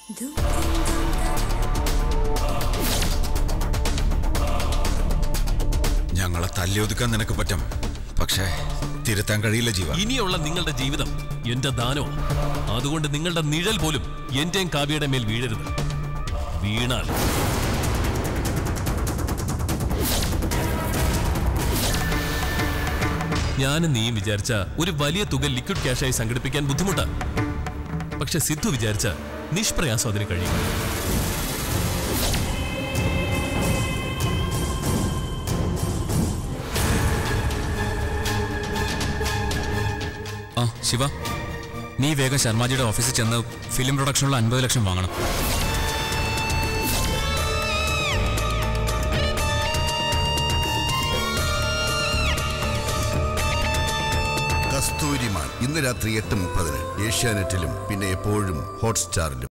ഞങ്ങളെ തല്ലിയൊതുക്കാൻ നിനക്ക് പറ്റും പക്ഷേ തിരുത്താൻ കഴിയില്ല ജീവ ഇനിയുള്ള നിങ്ങളുടെ ജീവിതം എന്റെ ദാനവും അതുകൊണ്ട് നിങ്ങളുടെ നിഴൽ പോലും എന്റെയും കാവ്യയുടെ മേൽ വീഴരുത് വീണാൽ ഞാനും നീയും വിചാരിച്ച ഒരു വലിയ തുക ലിക്വിഡ് ക്യാഷായി സംഘടിപ്പിക്കാൻ ബുദ്ധിമുട്ടാ പക്ഷെ സിദ്ധു വിചാരിച്ച നിഷ്പ്രയാസം അതിന് കഴിയും ആ ശിവ നീ വേഗം ശർമാജിയുടെ ഓഫീസിൽ ചെന്ന് ഫിലിം പ്രൊഡക്ഷനുള്ള അൻപത് ലക്ഷം വാങ്ങണം കസ്തൂരിമാൻ ഇന്ന് രാത്രി എട്ട് മുപ്പതിന് ഏഷ്യാനെറ്റിലും പിന്നെ എപ്പോഴും ഹോട്ട്സ്റ്റാറിലും